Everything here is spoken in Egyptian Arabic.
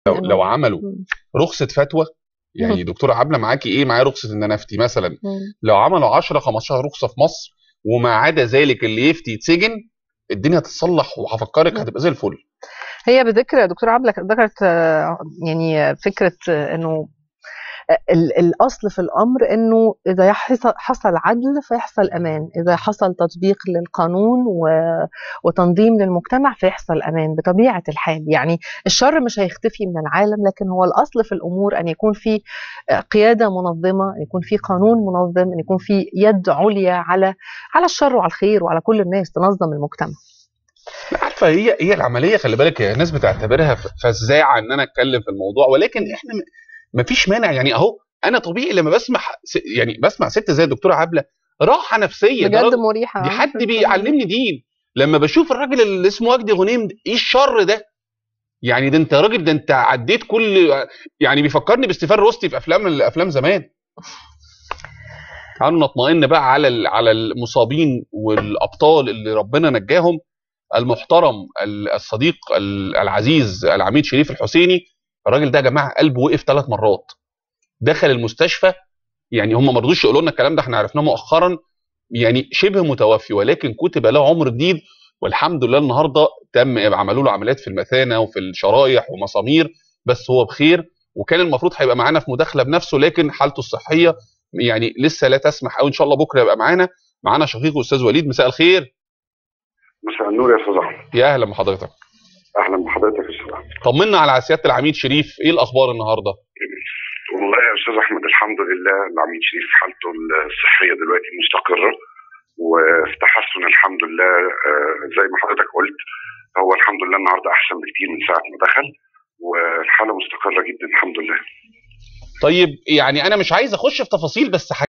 لو, إنه- لو عملوا مم. رخصه فتوى يعني دكتوره عبله معاكي ايه معايا رخصه ان انا افتي مثلا مم. لو عملوا 10 15 رخصه في مصر وما عدا ذلك اللي يفتي يتسجن الدنيا هتتصلح وهفكرك هتبقى زي الفل هي بذكر دكتورة عبلة ذكرت آه، يعني فكرة آه، انه ال- الاصل في الامر انه اذا يحصل حصل عدل فيحصل امان، اذا حصل تطبيق للقانون و- وتنظيم للمجتمع فيحصل امان بطبيعه الحال، يعني الشر مش هيختفي من العالم لكن هو الاصل في الامور ان يكون في آه، قياده منظمه، ان يكون في قانون منظم، ان يكون في يد عليا على على الشر وعلى الخير وعلى كل الناس تنظم المجتمع. لا عارفه هي هي العمليه خلي بالك هي الناس بتعتبرها ف- فزاعه ان انا اتكلم في الموضوع ولكن احنا ما فيش مانع يعني اهو انا طبيعي لما بسمع س- يعني بسمع ست زي الدكتوره عبله راحه نفسيه ده بجد راجل- مريحه دي حد بيعلمني دين لما بشوف الراجل اللي اسمه وجدي غنيم ده، ايه الشر ده يعني ده انت راجل ده انت عديت كل يعني بيفكرني باستيفان روستي في افلام الافلام زمان تعالوا نطمئن بقى على ال- على المصابين والابطال اللي ربنا نجاهم المحترم ال- الصديق ال- العزيز العميد شريف الحسيني الراجل ده يا جماعه قلبه وقف ثلاث مرات دخل المستشفى يعني هم ما رضوش يقولوا لنا الكلام ده احنا عرفناه مؤخرا يعني شبه متوفي ولكن كتب له عمر جديد والحمد لله النهارده تم عملوا له عمليات في المثانه وفي الشرايح ومسامير بس هو بخير وكان المفروض هيبقى معانا في مداخله بنفسه لكن حالته الصحيه يعني لسه لا تسمح او ان شاء الله بكره يبقى معانا معانا شقيقه استاذ وليد مساء الخير مساء النور يا استاذ احمد يا اهلا بحضرتك اهلا بحضرتك يا استاذ احمد طمنا على سياده العميد شريف ايه الاخبار النهارده والله يا استاذ احمد الحمد لله العميد شريف حالته الصحيه دلوقتي مستقره وفي تحسن الحمد لله آه، زي ما حضرتك قلت هو الحمد لله النهارده احسن بكتير من ساعه ما دخل والحاله مستقره جدا الحمد لله طيب يعني انا مش عايز اخش في تفاصيل بس